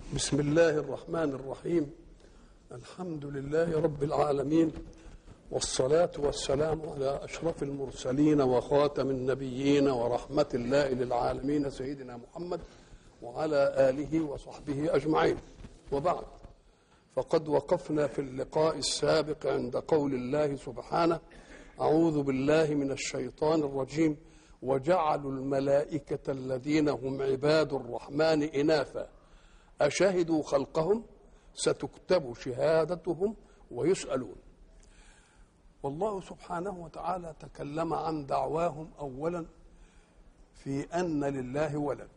بسم الله الرحمن الرحيم الحمد لله رب العالمين والصلاة والسلام على أشرف المرسلين وخاتم النبيين ورحمة الله للعالمين سيدنا محمد وعلى آله وصحبه أجمعين وبعد فقد وقفنا في اللقاء السابق عند قول الله سبحانه أعوذ بالله من الشيطان الرجيم وجعلوا الملائكة الذين هم عباد الرحمن إناثا أشهدوا خلقهم ستكتب شهادتهم ويسألون والله سبحانه وتعالى تكلم عن دعواهم أولا في أن لله ولد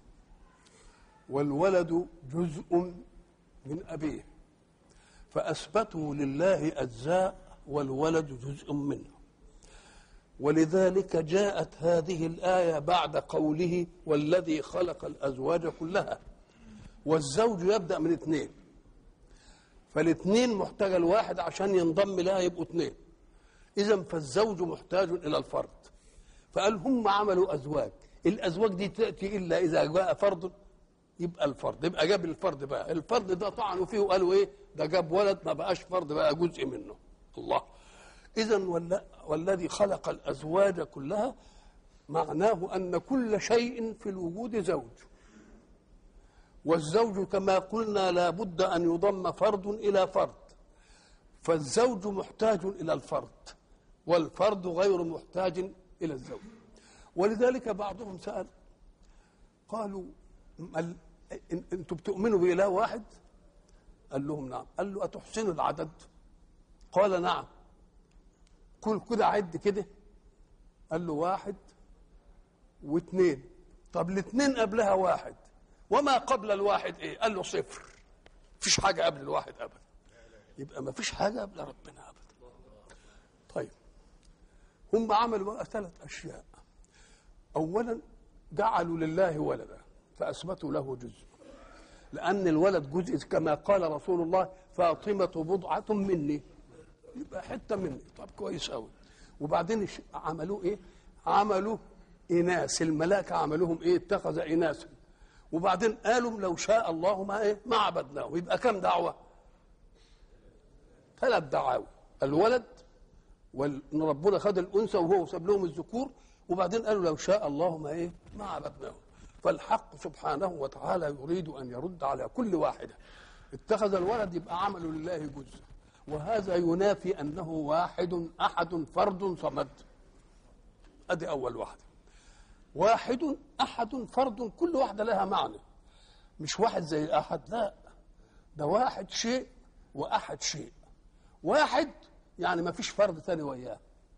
والولد جزء من أبيه فأثبتوا لله أجزاء والولد جزء منه ولذلك جاءت هذه الآية بعد قوله والذي خلق الأزواج كلها والزوج يبدأ من اثنين فالاثنين محتاج الواحد عشان ينضم لها يبقوا اثنين إذا فالزوج محتاج إلى الفرد فقال هم عملوا أزواج الأزواج دي تأتي إلا إذا جاء فرد يبقى الفرد يبقى جاب الفرد بقى الفرد ده طعنوا فيه وقالوا إيه ده جاب ولد ما بقاش فرد بقى جزء منه الله إذا والذي خلق الأزواج كلها معناه أن كل شيء في الوجود زوج والزوج كما قلنا لا بد أن يضم فرد إلى فرد فالزوج محتاج إلى الفرد والفرد غير محتاج إلى الزوج ولذلك بعضهم سأل قالوا أنتم بتؤمنوا بإله واحد قال لهم نعم قال له أتحسنوا العدد قال نعم كل كده عد كده قال له واحد واثنين طب الاثنين قبلها واحد وما قبل الواحد ايه قال له صفر مفيش حاجة قبل الواحد أبدا يبقى ما فيش حاجة قبل ربنا أبدا طيب هم عملوا بقى ثلاث أشياء أولا جعلوا لله ولدا فأثبتوا له جزء لأن الولد جزء كما قال رسول الله فاطمة بضعة مني يبقى حتة مني طب كويس قوي وبعدين عملوه ايه عملوا إناث الملائكة عملوهم ايه اتخذ إناثا وبعدين قالوا لو شاء الله ما ايه ما عبدناه يبقى كم دعوه ثلاث دعاوى الولد وان ربنا خد الانثى وهو ساب لهم الذكور وبعدين قالوا لو شاء الله ما ايه ما عبدناه فالحق سبحانه وتعالى يريد ان يرد على كل واحده اتخذ الولد يبقى عمل لله جزء وهذا ينافي انه واحد احد فرد صمد ادي اول واحده واحد احد فرد كل واحده لها معنى مش واحد زي احد لا ده واحد شيء واحد شيء واحد يعني ما فيش فرد ثاني وياه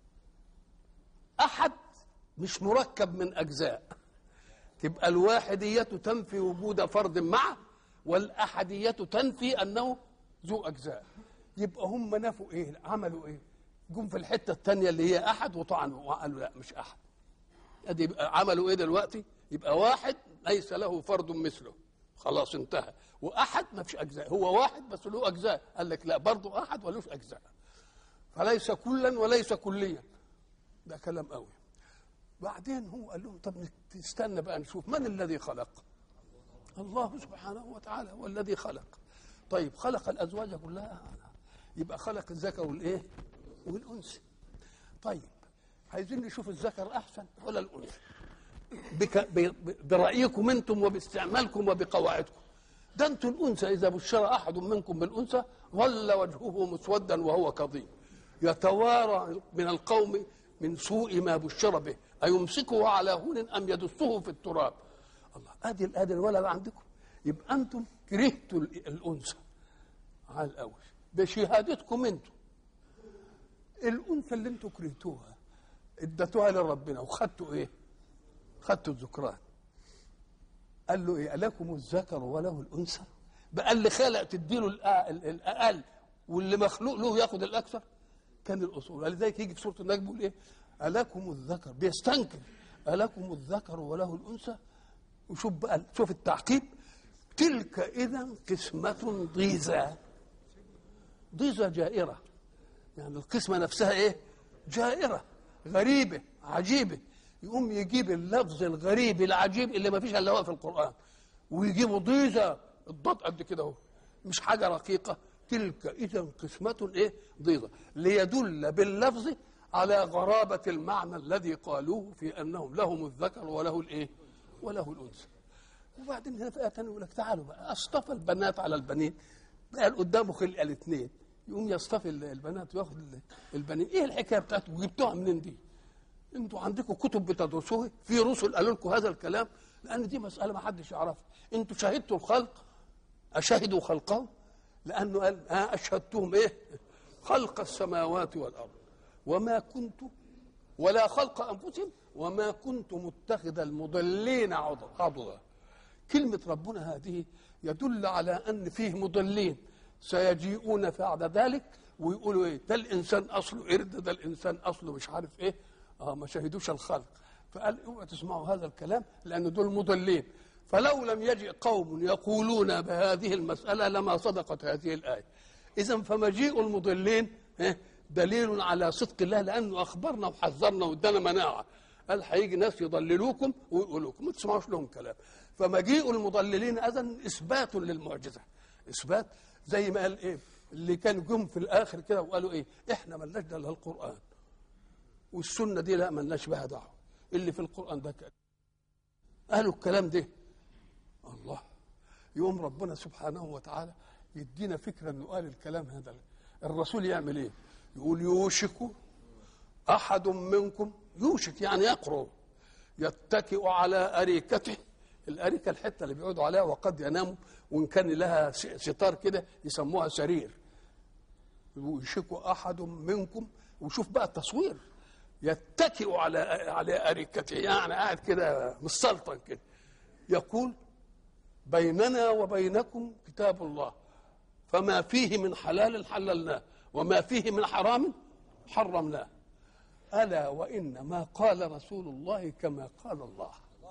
احد مش مركب من اجزاء تبقى الواحديه تنفي وجود فرد معه والاحديه تنفي انه ذو اجزاء يبقى هم نفوا ايه عملوا ايه جم في الحته الثانيه اللي هي احد وطعنوا وقالوا لا مش احد ادي يبقى عملوا ايه دلوقتي يبقى واحد ليس له فرد مثله خلاص انتهى واحد ما فيش اجزاء هو واحد بس له اجزاء قال لك لا برضه احد ولوش اجزاء فليس كلا وليس كليا ده كلام قوي بعدين هو قال لهم طب استنى بقى نشوف من الذي خلق الله سبحانه وتعالى هو الذي خلق طيب خلق الازواج كلها يبقى خلق الذكر والايه والانثى طيب عايزين نشوف الذكر احسن ولا الانثى بك برايكم انتم وباستعمالكم وبقواعدكم ده انتم الانثى اذا بشر احد منكم بالانثى ظل وجهه مسودا وهو كظيم يتوارى من القوم من سوء ما بشر به ايمسكه على هون ام يدسه في التراب الله ادي ادي الولد عندكم يبقى انتم كرهتوا الانثى على الاول بشهادتكم انتم الانثى اللي انتم كرهتوها اديتوها لربنا وخدتوا ايه خدتوا الذكران قال له ايه لكم الذكر وله الانثى بقى اللي خلق تديله الاقل واللي مخلوق له ياخد الاكثر كان الاصول ولذلك يجي في سوره النجم يقول ايه الكم الذكر بيستنكر الكم الذكر وله الانثى وشوف بقى شوف التعقيب تلك اذا قسمه ضيزى ضيزى جائره يعني القسمه نفسها ايه جائره غريبه عجيبه يقوم يجيب اللفظ الغريب العجيب اللي ما فيش الا هو في القران ويجيبوا ضيزه الضاد قد كده اهو مش حاجه رقيقه تلك اذا قسمه ايه ضيضه ليدل باللفظ على غرابه المعنى الذي قالوه في انهم لهم الذكر وله الايه وله الانثى وبعدين هنا في ايه ثانيه يقول لك تعالوا بقى اصطفى البنات على البنين بقى قدامه خلق الاثنين يقوم يصطفي البنات وياخد البنين ايه الحكايه بتاعتكم جبتوها منين دي انتوا عندكم كتب بتدرسوها في رسل قالوا لكم هذا الكلام لان دي مساله ما حدش يعرفها انتوا شهدتوا الخلق اشهدوا خلقه لانه قال ها اشهدتهم ايه خلق السماوات والارض وما كنت ولا خلق انفسهم وما كنت متخذ المضلين عضدا كلمه ربنا هذه يدل على ان فيه مضلين سيجيئون بعد ذلك ويقولوا ايه ده الانسان اصله قرد ده الانسان اصله مش عارف ايه اه ما شهدوش الخلق فقال اوعوا تسمعوا هذا الكلام لان دول مضلين فلو لم يجئ قوم يقولون بهذه المساله لما صدقت هذه الايه اذا فمجيء المضلين دليل على صدق الله لانه اخبرنا وحذرنا وادانا مناعه قال هيجي ناس يضللوكم ويقولوا لكم ما تسمعوش لهم كلام فمجيء المضللين اذا اثبات للمعجزه اثبات زي ما قال ايه اللي كانوا جم في الاخر كده وقالوا ايه احنا ملناش الا القران والسنه دي لا ملناش بها دعوه اللي في القران ده كده قالوا الكلام ده الله يقوم ربنا سبحانه وتعالى يدينا فكره انه قال الكلام هذا الرسول يعمل ايه يقول يوشك احد منكم يوشك يعني يقرب يتكئ على اريكته الاريكه الحته اللي بيقعدوا عليها وقد يناموا وان كان لها ستار كده يسموها سرير يوشك احد منكم وشوف بقى التصوير يتكئ على على اريكته يعني قاعد كده مستلطن كده يقول بيننا وبينكم كتاب الله فما فيه من حلال حللناه وما فيه من حرام حرمناه الا وان ما قال رسول الله كما قال الله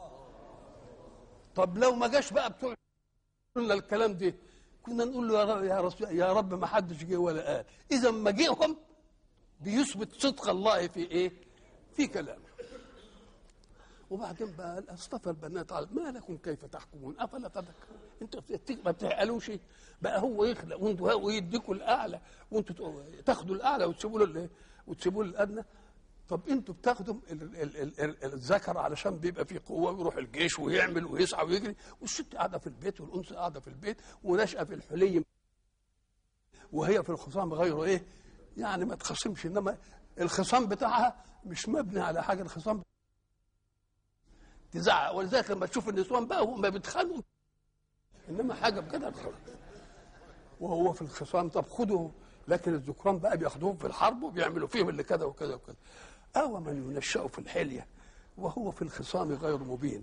طب لو ما جاش بقى بتوع قلنا الكلام ده كنا نقول له يا رب يا رسول يا رب ما حدش جه ولا قال اذا مجيئهم بيثبت صدق الله في ايه في كلامه وبعدين بقى اصطفى البنات على ما لكم كيف تحكمون افلا تذكرون انتوا ما بتعقلوش بقى هو يخلق وانتوا هو يديكوا الاعلى وانتوا تاخدوا الاعلى وتسيبوا له وتسيبوا له الادنى طب انتوا بتاخدوا الذكر علشان بيبقى فيه قوه ويروح الجيش ويعمل ويسعى ويجري والست قاعده في البيت والانثى قاعده في البيت ونشأة في الحلي وهي في الخصام غير ايه يعني ما تخصمش انما الخصام بتاعها مش مبني على حاجه الخصام تزعق ولذلك لما تشوف النسوان بقى هم بيتخانقوا انما حاجه بكده وهو في الخصام طب خدوا لكن الذكران بقى بياخدوهم في الحرب وبيعملوا فيهم اللي كذا وكذا وكذا أو من ينشأ في الحلية وهو في الخصام غير مبين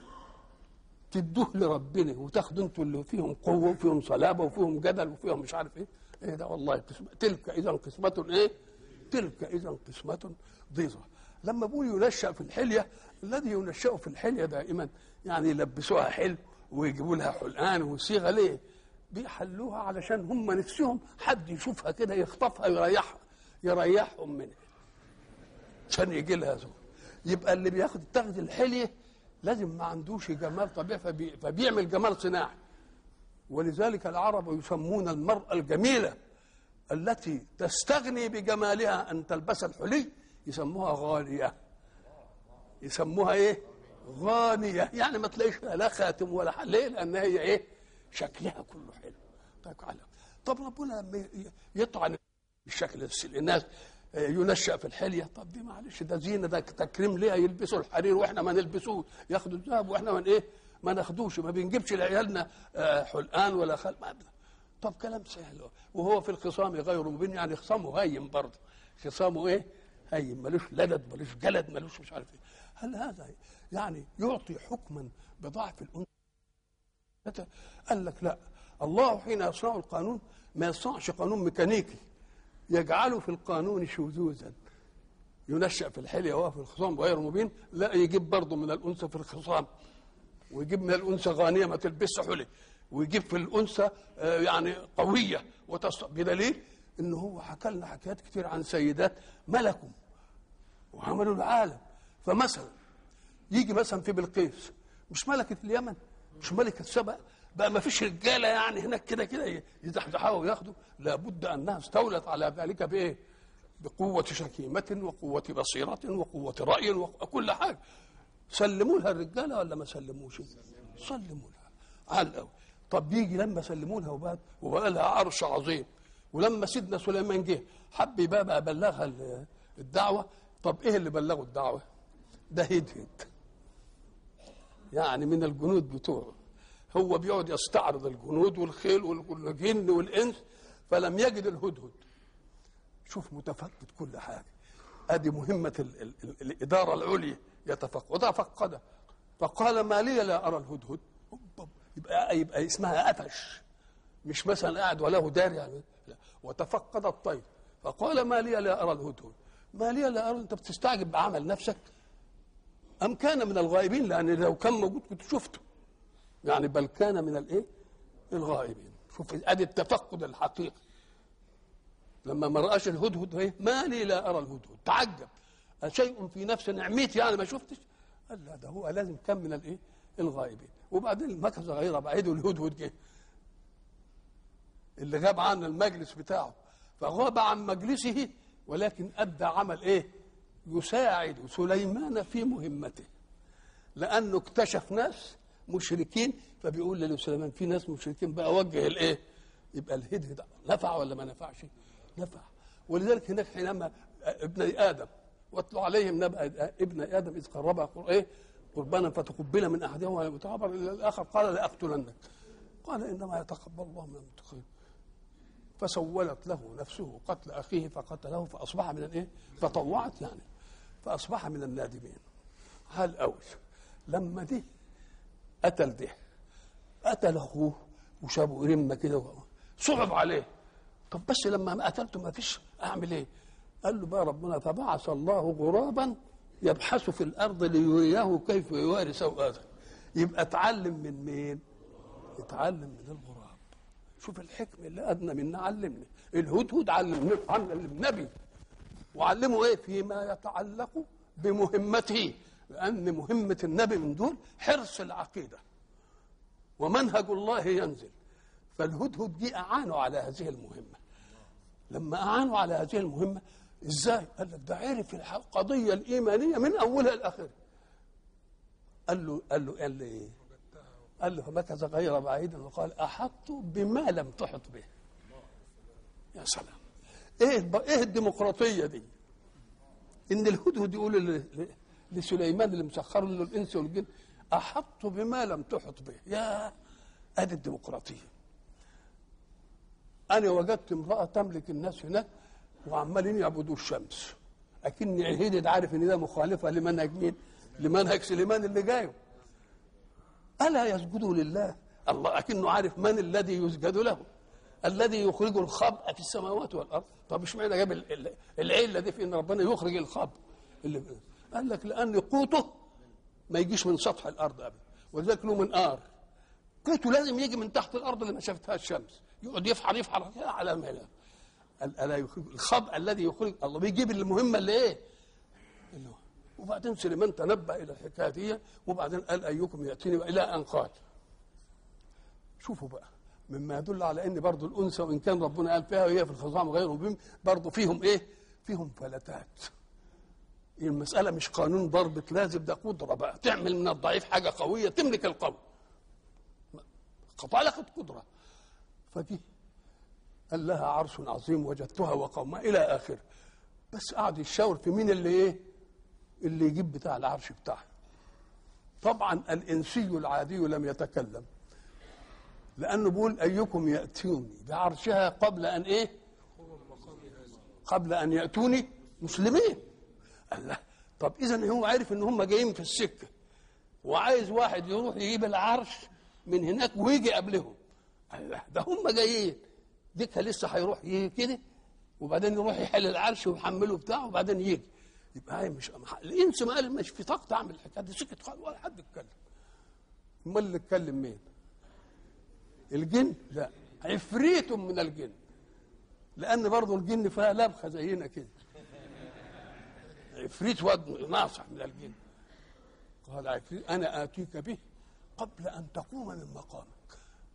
تدوه لربنا وتاخدوا انتوا اللي فيهم قوه وفيهم صلابه وفيهم جدل وفيهم مش عارف ايه ايه ده والله قسمة. تلك اذا قسمه ايه تلك اذا قسمه ضيزه لما بقول ينشا في الحليه الذي ينشا في الحليه دائما يعني يلبسوها حلو ويجيبوا لها حلقان وصيغه ليه بيحلوها علشان هم نفسهم حد يشوفها كده يخطفها يريحها يريحهم منها عشان يجي لها زوج يبقى اللي بياخد تاخد الحليه لازم ما عندوش جمال طبيعي فبي فبيعمل جمال صناعي ولذلك العرب يسمون المرأة الجميلة التي تستغني بجمالها أن تلبس الحلي يسموها غانية يسموها إيه غانية يعني ما تلاقيش لا خاتم ولا حليه لأن هي إيه شكلها كله حلو طيب على طب ربنا لما يطعن الشكل الناس ينشأ في الحلية طب دي معلش ده زينة ده تكريم ليه يلبسوا الحرير واحنا ما نلبسوه ياخدوا الذهب واحنا من ايه ما ناخدوش ما بنجيبش لعيالنا حلقان ولا خل ما أبدا. طب كلام سهل وهو في الخصام غير مبين يعني خصامه هين برضه خصامه ايه هين ملوش لدد ملوش جلد ملوش مش عارف ايه هل هذا يعني يعطي حكما بضعف الانثى قال لك لا الله حين يصنع القانون ما يصنعش قانون ميكانيكي يجعله في القانون شذوذا ينشأ في الحلية وهو في الخصام غير مبين لا يجيب برضه من الأنثى في الخصام ويجيب من الأنثى غانية ما تلبسش حلي ويجيب في الأنثى يعني قوية وتص... بدليل إن هو حكى لنا حكايات كتير عن سيدات ملكوا وعملوا العالم فمثلا يجي مثلا في بلقيس مش ملكة اليمن مش ملكة سبأ بقى ما فيش رجاله يعني هناك كده كده يزحزحوا وياخدوا لابد انها استولت على ذلك بايه؟ بقوة شكيمة وقوة بصيرة وقوة رأي وكل حاجة سلموا لها الرجالة ولا ما سلموش؟ سلموا لها على الأول طب يجي لما سلموا لها وبقى وبقى لها عرش عظيم ولما سيدنا سليمان جه حب يبقى بقى بلغها ال- الدعوة طب ايه اللي بلغوا الدعوة؟ ده هدهد يعني من الجنود بتوعه هو بيقعد يستعرض الجنود والخيل والجن والانس فلم يجد الهدهد شوف متفقد كل حاجه ادي مهمه ال ال ال الاداره العليا يتفقد وتفقد فقال ما لي لا ارى الهدهد يبقى يبقى اسمها قفش مش مثلا قاعد وله دار يعني لا. وتفقد الطير فقال ما لي لا ارى الهدهد ما لي لا ارى انت بتستعجب بعمل نفسك ام كان من الغائبين لان لو كان موجود كنت شفته يعني بل كان من الايه الغائبين شوف ادي التفقد الحقيقي لما ما رآش الهدهد ايه ما لي لا ارى الهدهد تعجب شيء في نفس نعمتي يعني ما شفتش قال لا ده هو لازم كان من الايه الغائبين وبعدين مكث غير بعيد الهدهد جه اللي غاب عن المجلس بتاعه فغاب عن مجلسه ولكن ادى عمل ايه يساعد سليمان في مهمته لانه اكتشف ناس مشركين فبيقول لسليمان في ناس مشركين بقى وجه الايه يبقى الهدهد نفع ولا ما نفعش نفع ولذلك هناك حينما ابن ادم واتلو عليهم نبأ ابن ادم اذ قرب ايه قربانا فتقبل من احدهما وتعبر الى الاخر قال لاقتلنك قال انما يتقبل الله من المتقين فسولت له نفسه قتل اخيه فقتله فاصبح من الايه؟ فطوعت يعني فاصبح من النادمين هل اول لما دي قتل ده قتل اخوه وشابه رمه كده صعب عليه طب بس لما ما قتلته ما فيش اعمل ايه؟ قال له بقى ربنا فبعث الله غرابا يبحث في الارض ليريه كيف يواري سوءاته يبقى اتعلم من مين؟ اتعلم من الغراب شوف الحكمه اللي ادنى منا علمني الهدهد علم علم النبي وعلمه ايه فيما يتعلق بمهمته لان مهمه النبي من دول حرص العقيده ومنهج الله ينزل فالهدهد دي اعانوا على هذه المهمه لما اعانوا على هذه المهمه ازاي قال لك ده عرف القضيه الايمانيه من اولها لاخرها قال له قال له قال له ايه قال له فمكث غير بعيد وقال احط بما لم تحط به يا سلام ايه ايه الديمقراطيه دي ان الهدهد يقول ل- ل- لسليمان اللي مسخر له الانس والجن احط بما لم تحط به يا ادي الديمقراطيه انا وجدت امراه تملك الناس هناك وعمالين يعبدوا الشمس اكن الهدد عارف ان ده مخالفه لمنهج مين لمنهج سليمان اللي جايه الا يسجدوا لله الله اكنه عارف من الذي يسجد له الذي يخرج الخبء في السماوات والارض طب اشمعنى جاب ال- ال- العله دي في ان ربنا يخرج الخبء اللي قال لك لان قوته ما يجيش من سطح الارض ابدا ولذلك له منقار قوته لازم يجي من تحت الارض اللي ما شافتها الشمس يقعد يفحر يفحر كده على المهله قال الا يخرج الخبء الذي يخرج الله بيجيب المهمه اللي ايه اللي هو. وبعدين سليمان تنبأ الى الحكايه دي وبعدين قال ايكم ياتيني الى ان قال شوفوا بقى مما يدل على ان برضه الانثى وان كان ربنا قال فيها وهي في الخصام غير مبين برضه فيهم ايه؟ فيهم فلتات المسألة مش قانون ضربة لازم ده قدرة بقى تعمل من الضعيف حاجة قوية تملك القوي خلقت قدرة فدي قال لها عرش عظيم وجدتها وقومها إلى آخره بس قعد يشاور في مين اللي إيه اللي يجيب بتاع العرش بتاعه طبعا الإنسي العادي لم يتكلم لأنه بيقول أيكم يأتوني بعرشها قبل أن إيه قبل أن يأتوني مسلمين قال لا طب إذا هو عارف إن هم جايين في السكة وعايز واحد يروح يجيب العرش من هناك ويجي قبلهم قال لا ده هم جايين ديك لسه هيروح يجي كده وبعدين يروح يحل العرش ويحمله بتاعه وبعدين يجي يبقى هي مش الانس ما قال مش في طاقه اعمل الحكايه دي سكت خالص ولا حد اتكلم امال اللي اتكلم مين؟ الجن لا عفريت من الجن لان برضه الجن فيها لبخه زينا كده عفريت واد ناصح من الجن قال عفريت انا اتيك به قبل ان تقوم من مقامك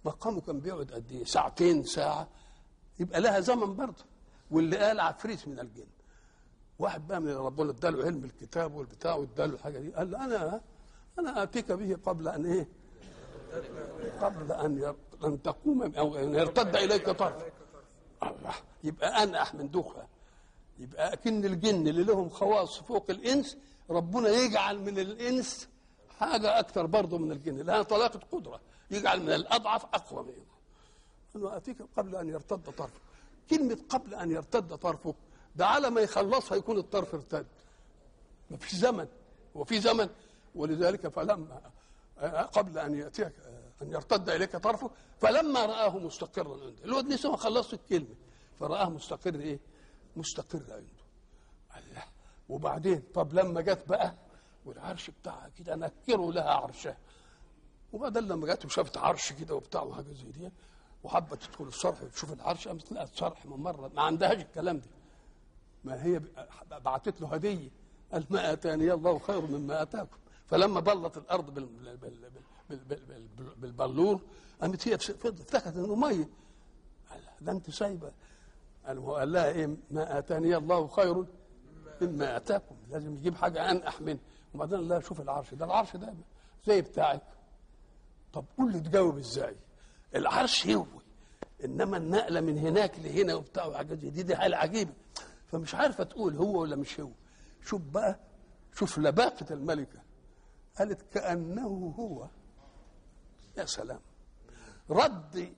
مقامه كان بيقعد قد ايه ساعتين ساعه يبقى لها زمن برضه واللي قال عفريت من الجن واحد بقى من ربنا اداله علم الكتاب والبتاع واداله الحاجه دي قال له انا انا اتيك به قبل ان ايه قبل ان ير... ان تقوم او ان يرتد اليك طرف الله يبقى انقح من دخها يبقى اكن الجن اللي لهم خواص فوق الانس ربنا يجعل من الانس حاجه اكثر برضه من الجن لها طلاقه قدره يجعل من الاضعف اقوى منه انه اتيك قبل ان يرتد طرفك كلمه قبل ان يرتد طرفك ده على ما يخلصها يكون الطرف ارتد ما فيش زمن هو في زمن ولذلك فلما قبل ان ياتيك ان يرتد اليك طرفه فلما راه مستقرا عنده الواد لسه ما خلصت الكلمه فراه مستقر ايه؟ مستقر عنده الله وبعدين طب لما جت بقى والعرش بتاعها كده نكروا لها عرشها وبعدين لما جت وشافت عرش كده وبتاع وحاجه زي دي وحابه تدخل الصرح وتشوف العرش قامت لقت صرح من مره ما عندهاش الكلام ده ما هي بعتت له هديه قال ما اتاني الله خير مما اتاكم فلما بلط الارض بال بال بال بال بال بال بالبلور قامت هي افتكرت انه ميه قال ده انت سايبه قال هو قال لها ايه ما اتاني الله خير مما اتاكم لازم يجيب حاجه انقح منه وبعدين قال لها شوف العرش ده العرش ده زي بتاعك طب قول لي تجاوب ازاي العرش هو انما النقله من هناك لهنا وبتاع وحاجات زي دي دي حاجه عجيبه فمش عارفه تقول هو ولا مش هو شوف بقى شوف لباقه الملكه قالت كانه هو يا سلام رد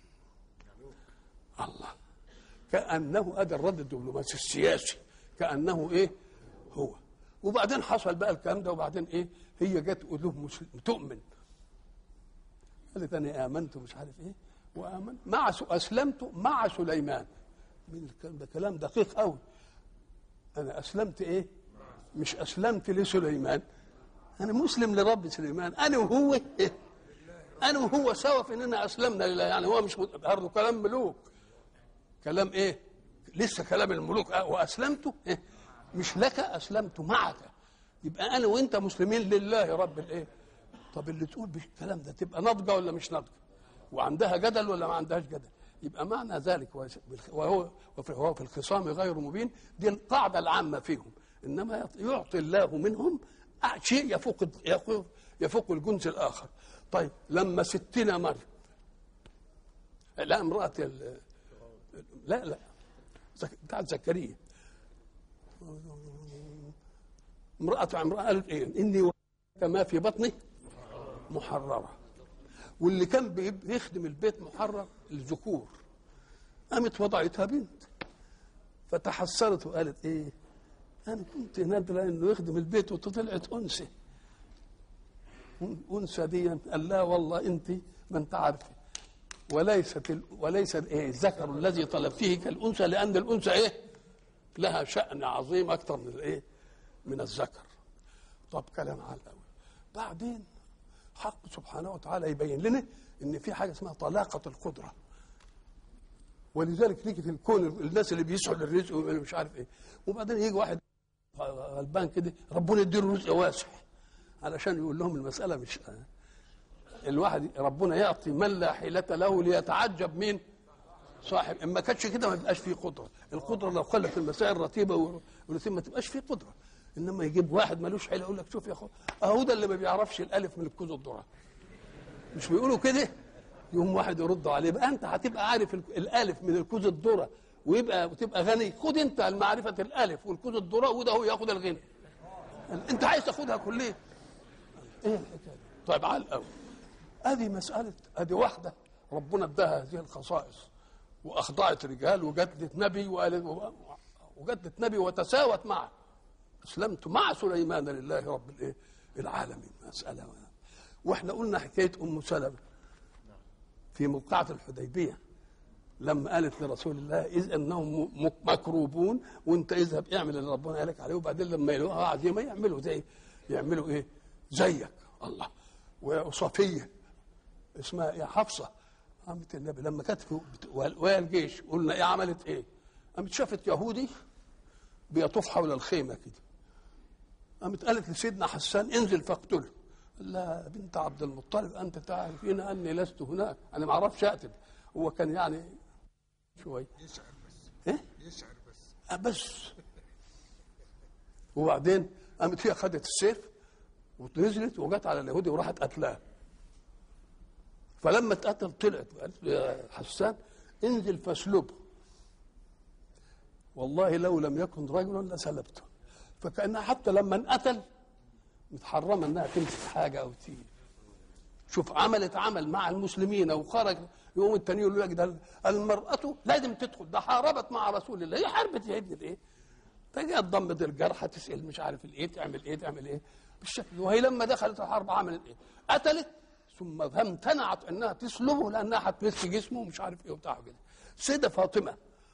الله كانه ادي الرد الدبلوماسي السياسي كانه ايه هو وبعدين حصل بقى الكلام ده وبعدين ايه هي جت قلوب مسلم تؤمن قالت انا امنت مش عارف ايه وامن مع اسلمت مع سليمان من الكلام ده كلام دقيق قوي انا اسلمت ايه مش اسلمت لسليمان انا مسلم لرب سليمان انا وهو إيه؟ انا وهو سوا في اننا اسلمنا لله يعني هو مش برضه كلام ملوك كلام ايه لسه كلام الملوك أه واسلمت إيه؟ مش لك اسلمت معك يبقى انا وانت مسلمين لله رب الايه طب اللي تقول بالكلام ده تبقى ناضجه ولا مش ناضجه وعندها جدل ولا ما عندهاش جدل يبقى معنى ذلك وهو وهو في الخصام غير مبين دي القاعده العامه فيهم انما يعطي الله منهم شيء يفوق يفوق, يفوق الجنس الاخر طيب لما ستنا مريم لا امراه لا لا بتاعت زكريا امرأة عمران قالت ايه اني ما في بطني محررة واللي كان بيخدم البيت محرر الذكور قامت وضعتها بنت فتحسرت وقالت ايه انا كنت نادره انه يخدم البيت وطلعت انثى انثى دي قال لا والله انت ما انت عارفه وليست ال... وليس ايه الذكر الذي طلبته كالانثى لان الانثى ايه لها شان عظيم اكثر من الايه من الذكر طب كلام على الاول بعدين حق سبحانه وتعالى يبين لنا ان في حاجه اسمها طلاقه القدره ولذلك تيجي في الكون الناس اللي بيسعوا للرزق ومش عارف ايه وبعدين يجي واحد غلبان كده ربنا يديله رزق واسع علشان يقول لهم المساله مش الواحد ربنا يعطي من لا حيلة له ليتعجب مين صاحب ان ما كانش كده ما يبقاش فيه قدره القدره لو خلت المسائل رتيبه ورتيبه ما تبقاش فيه قدره انما يجيب واحد ملوش حيله يقول لك شوف يا اخو اهو ده اللي ما بيعرفش الالف من الكوز الذره مش بيقولوا كده يقوم واحد يرد عليه بقى انت هتبقى عارف الالف من الكوز الذره ويبقى وتبقى غني خد انت معرفه الالف والكوز الذره وده هو ياخد الغنى انت عايز تاخدها كليه ايه الحكايه طيب على الاول ادي مساله ادي واحده ربنا اداها هذه الخصائص واخضعت رجال وجدت نبي وقالت وجدت نبي وتساوت معه اسلمت مع سليمان لله رب الايه العالمين مساله واحنا قلنا حكايه ام سلمه في موقعة الحديبيه لما قالت لرسول الله اذ انهم مكروبون وانت اذهب اعمل اللي ربنا قالك عليه وبعدين لما يلاقوها عزيمه يعملوا زي يعملوا ايه؟ زيك الله وصفيه اسمها ايه حفصه قامت النبي لما كانت في وهي الجيش قلنا ايه عملت ايه؟ قامت شافت يهودي بيطوف حول الخيمه كده قامت قالت لسيدنا حسان انزل فاقتله قال لها بنت عبد المطلب انت تعرفين اني لست هناك انا ما اعرفش اكتب هو كان يعني شوي يشعر بس ايه يشعر بس آه بس وبعدين قامت هي خدت السيف ونزلت وجت على اليهودي وراحت قتلاه فلما اتقتل طلعت قالت له يا حسان انزل فاسلبه والله لو لم يكن رجلا لسلبته فكانها حتى لما انقتل متحرمه انها تمسك حاجه او تيجي شوف عملت عمل مع المسلمين وخرج يوم التاني يقول لك ده المرأة لازم تدخل ده حاربت مع رسول الله هي حاربت يا ابني الايه؟ تجي تضمد الجرحى تسأل مش عارف الايه تعمل ايه تعمل ايه بالشكل وهي لما دخلت الحرب عملت ايه؟ قتلت ثم امتنعت انها تسلبه لانها هتمس جسمه ومش عارف ايه وبتاع كده سيدة فاطمة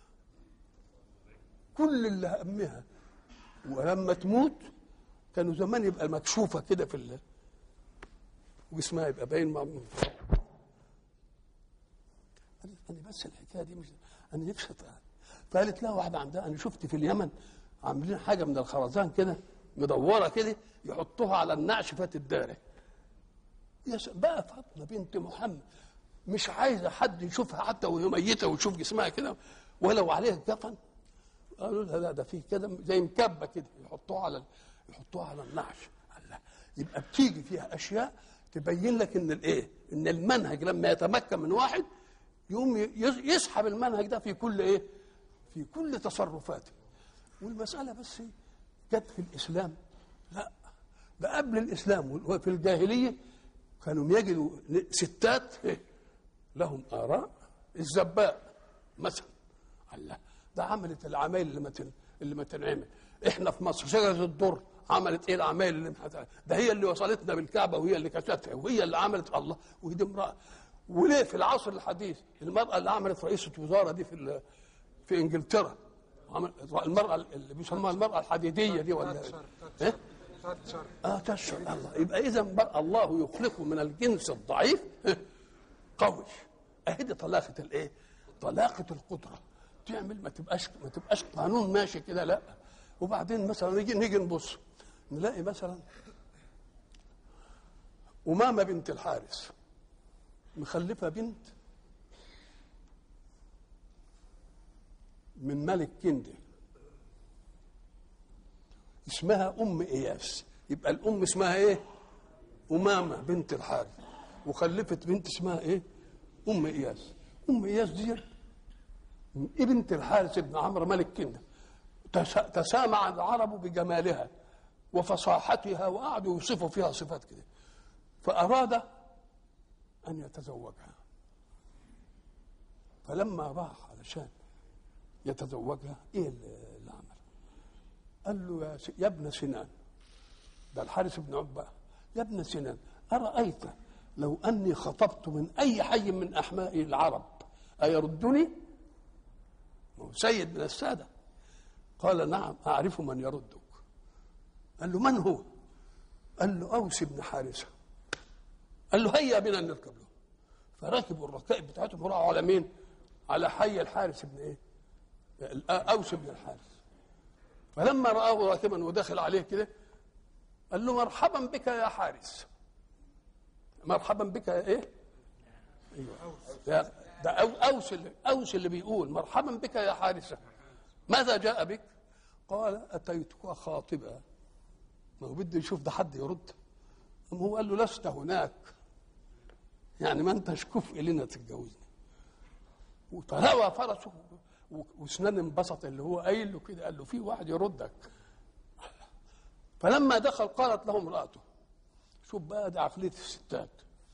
كل اللي همها ولما تموت كانوا زمان يبقى مكشوفة كده في ال وجسمها يبقى باين مع قالت انا بس الحكايه دي مش انا نفسي أتعب. فقالت لها واحده عندها انا شفت في اليمن عاملين حاجه من الخرزان كده مدوره كده يحطوها على النعش فتتداري يا س- بقى فاطمه بنت محمد مش عايزه حد يشوفها حتى وهي ميته ويشوف جسمها كده ولو عليها كفن قالوا لها لا ده في كده زي مكبه كده يحطوها على يحطوها على النعش الله يبقى بتيجي فيها اشياء تبين لك ان الايه ان المنهج لما يتمكن من واحد يقوم يس- يسحب المنهج ده في كل ايه في كل تصرفاته والمساله بس جت في الاسلام لا ده قبل الاسلام وفي الجاهليه كانوا يجدوا ستات إيه؟ لهم اراء الزباء مثلا الله ده عملت العمايل اللي ما تن... اللي ما تنعمل احنا في مصر شجره الدر عملت ايه العمايل اللي ما ده هي اللي وصلتنا بالكعبه وهي اللي كشفتها وهي اللي عملت الله وهي دي امراه وليه في العصر الحديث المراه اللي عملت رئيسه وزاره دي في ال... في انجلترا عمل- المراه اللي بيسموها المراه الحديديه دي ولا ثلاث شهر ايه ثلاث شهر اه تشعر الله يبقى اذا بقى الله يخلقه من الجنس الضعيف قوي اهي دي طلاقه الايه؟ طلاقه القدره تعمل ما تبقاش ما تبقاش قانون ماشي كده لا وبعدين مثلا نيجي نيجي نبص نلاقي مثلا أمامة بنت الحارث مخلفة بنت من ملك كندي اسمها ام اياس يبقى الام اسمها ايه امامه بنت الحارث وخلفت بنت اسمها ايه ام اياس ام اياس دي بنت الحارث بن عمرو ملك كنده تس- تسامع العرب بجمالها وفصاحتها وقعدوا يوصفوا فيها صفات كده فاراد ان يتزوجها فلما راح علشان يتزوجها ايه اللي اللي عمل قال له يا, س... يا ابن سنان ده الحارث بن عقبة يا ابن سنان أرأيت لو أني خطبت من أي حي من أحماء العرب أيردني؟ ما هو سيد من السادة قال نعم أعرف من يردك قال له من هو؟ قال له أوس بن حارثة قال له هيا بنا نركب له فركبوا الركائب بتاعتهم وراحوا على مين؟ على حي الحارث بن ايه؟ أوس بن الحارث فلما رآه راكبا ودخل عليه كده قال له مرحبا بك يا حارس مرحبا بك يا ايه؟ ايوه يا ده أو اوس اللي اوس اللي بيقول مرحبا بك يا حارسه ماذا جاء بك؟ قال اتيتك خاطبا ما هو بده يشوف ده حد يرد أم هو قال له لست هناك يعني ما انتش كفء لنا تتجوزني وتهوى فرسه و- واسنان انبسط اللي هو قايل له كده قال له في واحد يردك فلما دخل قالت له امراته شوف بقى ده عقليه الستات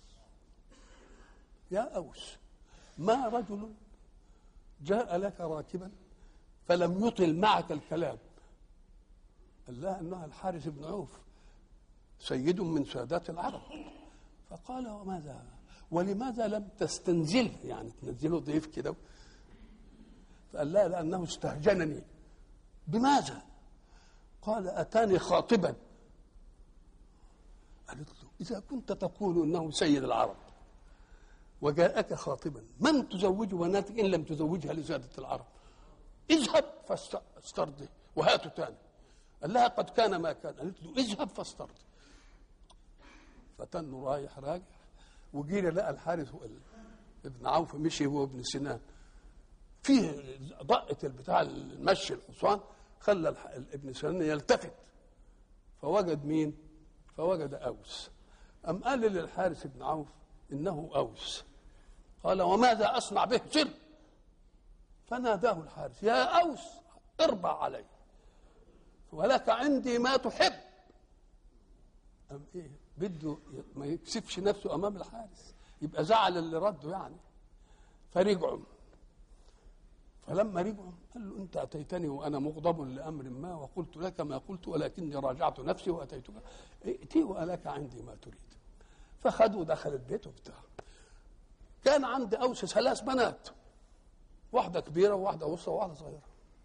يا اوس ما رجل جاء لك راكبا فلم يطل معك الكلام قال لها انها الحارث بن عوف سيد من سادات العرب فقال وماذا ولماذا لم تستنزله يعني تنزله ضيف كده فقال لا لأنه استهجنني بماذا قال أتاني خاطبا قالت له إذا كنت تقول أنه سيد العرب وجاءك خاطبا من تزوج بناتك إن لم تزوجها لسادة العرب اذهب فاسترضه وهاته تاني قال لها قد كان ما كان قالت له اذهب فاسترضه فتنه رايح راجع وجينا لقى الحارث وال- ابن عوف مشي هو ابن سنان فيه ضقة البتاع المشي الحصان خلى الح- ابن سنان يلتفت فوجد مين؟ فوجد أوس أم قال للحارث بن عوف إنه أوس قال وماذا أصنع به سر فناداه الحارث يا أوس اربع علي ولك عندي ما تحب أم إيه بده ي- ما يكسفش نفسه أمام الحارس يبقى زعل اللي رده يعني فرجعوا فلما رجعوا قال له انت اتيتني وانا مغضب لامر ما وقلت لك ما قلت ولكني راجعت نفسي واتيتك ائتي ولك عندي ما تريد فخدوا دخل البيت وبتاع كان عند اوس ثلاث بنات واحده كبيره وواحده وسطى وواحده صغيره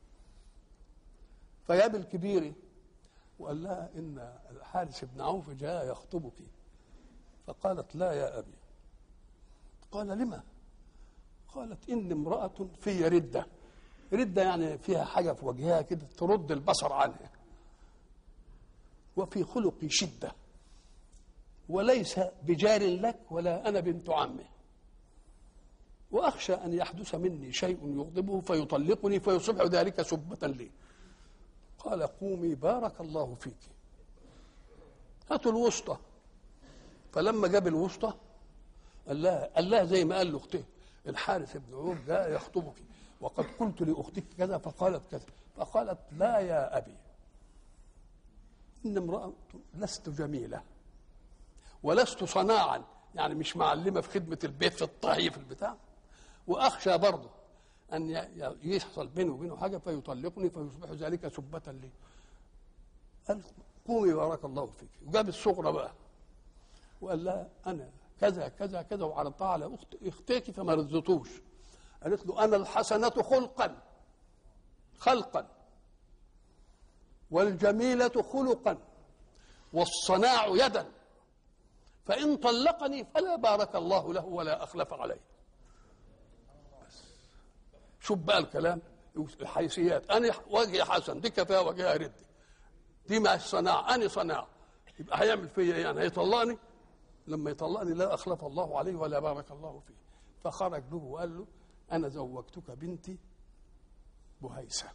فجاب الكبيره وقال لها ان الحارث بن عوف جاء يخطبك فقالت لا يا ابي قال لما قالت إن امرأة في ردة ردة يعني فيها حاجة في وجهها كده ترد البصر عنها وفي خلقي شدة وليس بجار لك ولا أنا بنت عمه وأخشى أن يحدث مني شيء يغضبه فيطلقني فيصبح ذلك سبة لي قال قومي بارك الله فيك هاتوا الوسطى فلما جاب الوسطى قال لها قال لها زي ما قال لاخته الحارث بن عوف جاء يخطبك وقد قلت لاختك كذا فقالت كذا فقالت لا يا ابي ان امراه لست جميله ولست صناعا يعني مش معلمه في خدمه البيت في الطهي في البتاع واخشى برضه ان ي- ي- يحصل بيني وبينه حاجه فيطلقني فيصبح ذلك سبه لي قال قومي بارك الله فيك وجاب الصغرى بقى وقال لها انا كذا كذا كذا وعرضتها على اخت اختك فما رضيتوش قالت له انا الحسنه خلقا خلقا والجميله خلقا والصناع يدا فان طلقني فلا بارك الله له ولا اخلف عليه بس شوف بقى الكلام الحيثيات انا وجهي حسن دي كفايه وجهها ردي دي مع الصناعه انا صناعه يبقى هيعمل فيا إيه؟ يعني هيطلقني لما يطلقني لا اخلف الله عليه ولا بارك الله فيه فخرج له وقال له انا زوجتك بنتي بهيسه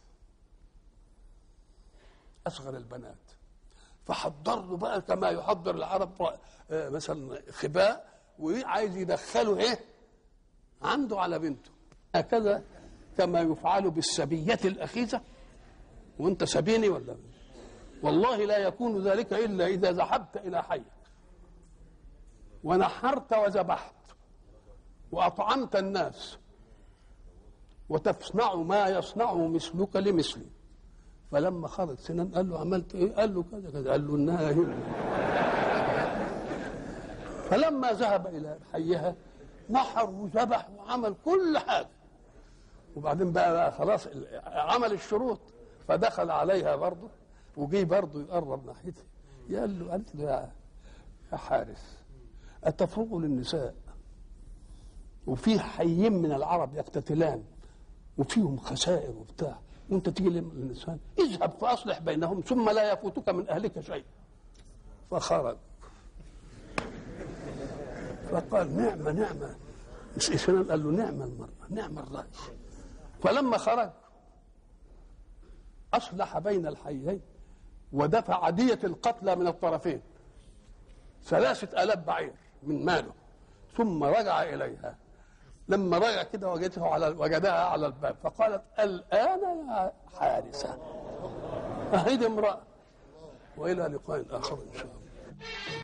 اصغر البنات فحضر له بقى كما يحضر العرب آه، مثلا خباء وعايز يدخله ايه عنده على بنته هكذا كما يفعل بالسبية الأخيسة وانت سبيني ولا والله لا يكون ذلك إلا إذا ذهبت إلى حي ونحرت وذبحت وأطعمت الناس وتصنع ما يصنع مثلك لمثلي فلما خرج سنان قال له عملت ايه؟ قال له كذا كذا قال له انها هي فلما ذهب الى حيها نحر وذبح وعمل كل حاجه وبعدين بقى, بقى خلاص عمل الشروط فدخل عليها برضه وجي برضه يقرب ناحيته قال له قالت له يا يا حارس أتفرغ للنساء وفي حيين من العرب يقتتلان وفيهم خسائر وبتاع وانت تيجي للنساء اذهب فاصلح بينهم ثم لا يفوتك من اهلك شيء فخرج فقال نعمة نعمة سنان قال له نعمة المرأة نعمة الرأي فلما خرج أصلح بين الحيين ودفع عدية القتلى من الطرفين ثلاثة آلاف بعير من ماله ثم رجع إليها لما رجع كده وجدته على وجدها على الباب فقالت الآن يا حارسة أهيد امرأة وإلى لقاء آخر إن شاء الله